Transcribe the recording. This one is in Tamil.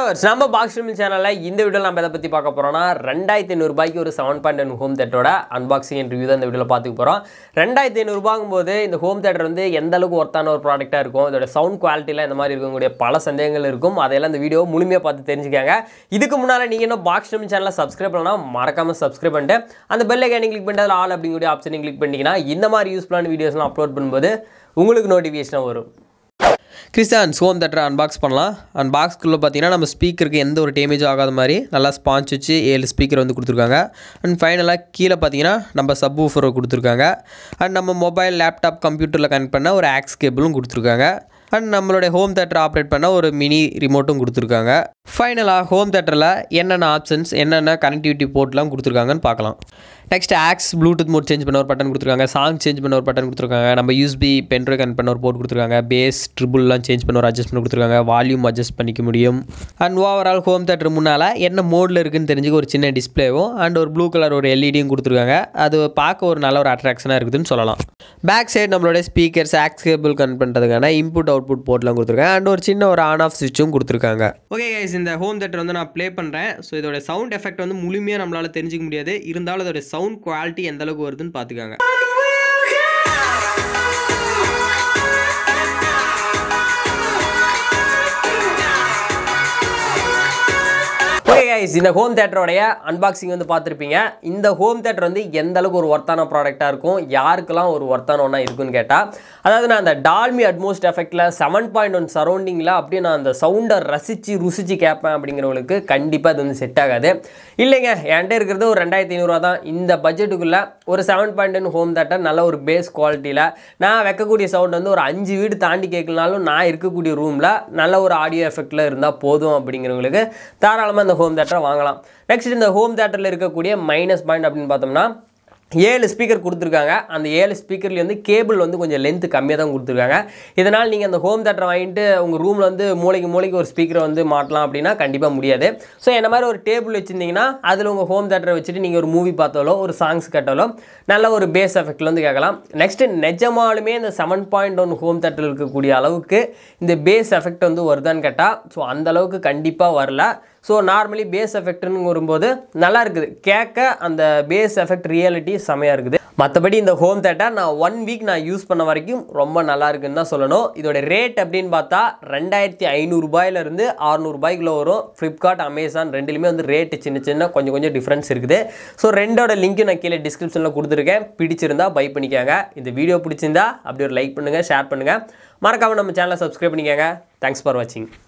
வியூவர்ஸ் நம்ம பாக்ஸ் தமிழ் சேனலில் இந்த வீடியோவில் நம்ம எதை பற்றி பார்க்க போகிறோம்னா ரெண்டாயிரத்தி ஐநூறுபாய்க்கு ஒரு செவன் பாயிண்ட் ஒன் ஹோம் தேட்டரோட அன்பாக்சிங் அண்ட் ரிவ்யூ தான் இந்த வீடியோவில் பார்த்துக்க போகிறோம் ரெண்டாயிரத்தி ஐநூறுபாங்கும் போது இந்த ஹோம் தேட்டர் வந்து எந்த அளவுக்கு ஒர்த்தான ஒரு ப்ராடக்ட்டாக இருக்கும் இதோட சவுண்ட் குவாலிட்டியில் இந்த மாதிரி இருக்கக்கூடிய பல சந்தேகங்கள் இருக்கும் அதையெல்லாம் இந்த வீடியோ முழுமையாக பார்த்து தெரிஞ்சுக்காங்க இதுக்கு முன்னால் நீங்கள் இன்னும் பாக்ஸ் தமிழ் சேனலை சப்ஸ்கிரைப் பண்ணலாம் மறக்காமல் சப்ஸ்கிரைப் பண்ணிட்டு அந்த பெல் ஐக்கானி கிளிக் பண்ணிட்டு அதில் ஆல் அப்படிங்கக்கூடிய ஆப்ஷனை கிளிக் பண்ணிட்டீங்கன்னா இந்த மாதிரி யூஸ்ஃபுல்லான வீடியோஸ்லாம் அப்லோட் பண்ணும்போது உங்களுக்கு நோட்டிஃபிகேஷனாக வரும் கிறிஸ்டான்ஸ் ஹோம் தேட்டரை அன்பாக்ஸ் பண்ணலாம் அன்பாக்ஸ்க்குள்ளே பார்த்தீங்கன்னா நம்ம ஸ்பீக்கருக்கு எந்த ஒரு டேமேஜும் ஆகாத மாதிரி நல்லா ஸ்பாஞ்ச் வச்சு ஏழு ஸ்பீக்கர் வந்து கொடுத்துருக்காங்க அண்ட் ஃபைனலாக கீழே பார்த்தீங்கன்னா நம்ம சப் ஊஃபரை கொடுத்துருக்காங்க அண்ட் நம்ம மொபைல் லேப்டாப் கம்ப்யூட்டரில் கனெக்ட் பண்ண ஒரு ஆக்ஸ் கேபிளும் கொடுத்துருக்காங்க அண்ட் நம்மளுடைய ஹோம் தேட்டர் ஆப்ரேட் பண்ண ஒரு மினி ரிமோட்டும் கொடுத்துருக்காங்க ஃபைனலாக ஹோம் தேட்டரில் என்னென்ன ஆப்ஷன்ஸ் என்னென்ன கனெக்டிவிட்டி போர்ட்லாம் கொடுத்துருக்காங்கன்னு பார்க்கலாம் next aux bluetooth mode change பண்ண ஒரு பட்டன் கொடுத்துருக்காங்க சாங் சேஞ்ச் பண்ண ஒரு பட்டன் கொடுத்துருக்காங்க நம்ம யூஸ்பி பென்ட்ரைவ் கனெக்ட் பண்ண ஒரு போர்ட் கொடுத்துருக்காங்க பேஸ் ட்ரிபிள்லாம் சேஞ்ச் பண்ண ஒரு அட்ஜஸ்ட் பண்ண கொடுத்துருக்காங்க வால்யூம் அட்ஜஸ்ட் பண்ணிக்க முடியும் அண்ட் ஓவரால் ஹோம் தேட்டர் முன்னால் என்ன மோடில் இருக்குன்னு தெரிஞ்சுக்க ஒரு சின்ன டிஸ்ப்ளேவும் அண்ட் ஒரு ப்ளூ கலர் ஒரு எல்இடியும் கொடுத்துருக்காங்க அது பார்க்க ஒரு நல்ல ஒரு அட்ராக்ஷனாக இருக்குதுன்னு சொல்லலாம் பேக் சைடு நம்மளோட ஸ்பீக்கர்ஸ் ஆக்ஸ் கேபிள் கனெக்ட் பண்ணுறதுக்கான இன்புட் அவுட்புட் போர்ட்லாம் கொடுத்துருக்காங்க அண்ட் ஒரு சின்ன ஒரு ஆன் ஆஃப் சுவிட்சும் கொடுத்துருக்காங்க ஓகே கைஸ் இந்த ஹோம் தேட்டர் வந்து நான் ப்ளே பண்ணுறேன் ஸோ இதோட சவுண்ட் எஃபெக்ட் வந்து முழுமையாக நம்மளால் தெரிஞ்சிக்க முடியாது இருந்தாலும் இதோட சவுண்ட் குவாலிட்டி எந்த அளவுக்கு வருதுன்னு பார்த்துக்காங்க ஓகே கைஸ் இந்த ஹோம் தேட்டரோடைய அன்பாக்சிங் வந்து பார்த்துருப்பீங்க இந்த ஹோம் தேட்டர் வந்து எந்த அளவுக்கு ஒரு ஒர்த்தான ப்ராடக்ட்டாக இருக்கும் யாருக்கெல்லாம் ஒரு ஒர்த்தான ஒன்றா இருக்குன்னு கேட்டால் அதாவது நான் அந்த டால்மி அட்மோஸ்ட் எஃபெக்டில் செவன் பாயிண்ட் ஒன் சரௌண்டிங்கில் அப்படியே நான் அந்த சவுண்டை ரசித்து ருசித்து கேட்பேன் அப்படிங்கிறவங்களுக்கு கண்டிப்பாக இது வந்து செட் ஆகாது இல்லைங்க என்கிட்ட இருக்கிறது ஒரு ரெண்டாயிரத்தி ஐநூறுரூவா தான் இந்த பட்ஜெட்டுக்குள்ளே ஒரு seven point one home theatre நல்ல ஒரு பேஸ் குவாலிட்டியில் நான் வைக்கக்கூடிய சவுண்ட் வந்து ஒரு அஞ்சு வீடு தாண்டி கேட்கலனாலும் நான் இருக்கக்கூடிய ரூமில் நல்ல ஒரு ஆடியோ எஃபெக்டில் இருந்தால் போதும் அப்படிங்கிறவங்களுக்கு தாராளமாக இந்த ஹோம் தேட்டரை வாங்கலாம் நெக்ஸ்ட் இந்த ஹோம் தேட்டரில் இருக்கக்கூடிய மைனஸ் பாயிண்ட் அப்படின்னு பார்த்தோம்னா ஏழு ஸ்பீக்கர் கொடுத்துருக்காங்க அந்த ஏழு ஸ்பீக்கர்லேயே வந்து கேபிள் வந்து கொஞ்சம் லென்த்து கம்மியாக தான் கொடுத்துருக்காங்க இதனால் நீங்கள் அந்த ஹோம் தேட்டரை வாங்கிட்டு உங்கள் ரூமில் வந்து மூளைக்கு மூளைக்கு ஒரு ஸ்பீக்கரை வந்து மாட்டலாம் அப்படின்னா கண்டிப்பாக முடியாது ஸோ என்ன மாதிரி ஒரு டேபிள் வச்சுருந்தீங்கன்னா அதில் உங்கள் ஹோம் தேட்டரை வச்சுட்டு நீங்கள் ஒரு மூவி பார்த்தாலோ ஒரு சாங்ஸ் கேட்டாலோ நல்ல ஒரு பேஸ் எஃபெக்டில் வந்து கேட்கலாம் நெக்ஸ்ட்டு நிஜமாலுமே இந்த செவன் பாயிண்ட் ஒன் ஹோம் தேட்டரில் இருக்கக்கூடிய அளவுக்கு இந்த பேஸ் எஃபெக்ட் வந்து வருதான்னு கேட்டால் ஸோ அந்த அளவுக்கு கண்டிப்பாக வரல ஸோ நார்மலி பேஸ் எஃபெக்ட்னு வரும்போது நல்லா இருக்குது கேட்க அந்த பேஸ் எஃபெக்ட் ரியாலிட்டி செமையாக இருக்குது மற்றபடி இந்த ஹோம் தேட்டர் நான் ஒன் வீக் நான் யூஸ் பண்ண வரைக்கும் ரொம்ப நல்லா இருக்குன்னு தான் சொல்லணும் இதோட ரேட் அப்படின்னு பார்த்தா ரெண்டாயிரத்தி ஐநூறுரூபாயிலிருந்து அறநூறுபாய்க்குள்ள வரும் ஃப்ளிப்கார்ட் அமேசான் ரெண்டுலேயுமே வந்து ரேட்டு சின்ன சின்ன கொஞ்சம் கொஞ்சம் டிஃப்ரென்ஸ் இருக்குது ஸோ ரெண்டோட லிங்க்கும் நான் கீழே டிஸ்கிரிப்ஷனில் கொடுத்துருக்கேன் பிடிச்சிருந்தா பை பண்ணிக்கோங்க இந்த வீடியோ பிடிச்சிருந்தா அப்படி ஒரு லைக் பண்ணுங்கள் ஷேர் பண்ணுங்கள் மறக்காமல் நம்ம சேனலை சப்ஸ்கிரைப் பண்ணிக்கோங்க தேங்க்ஸ் ஃபார் வாட்சிங்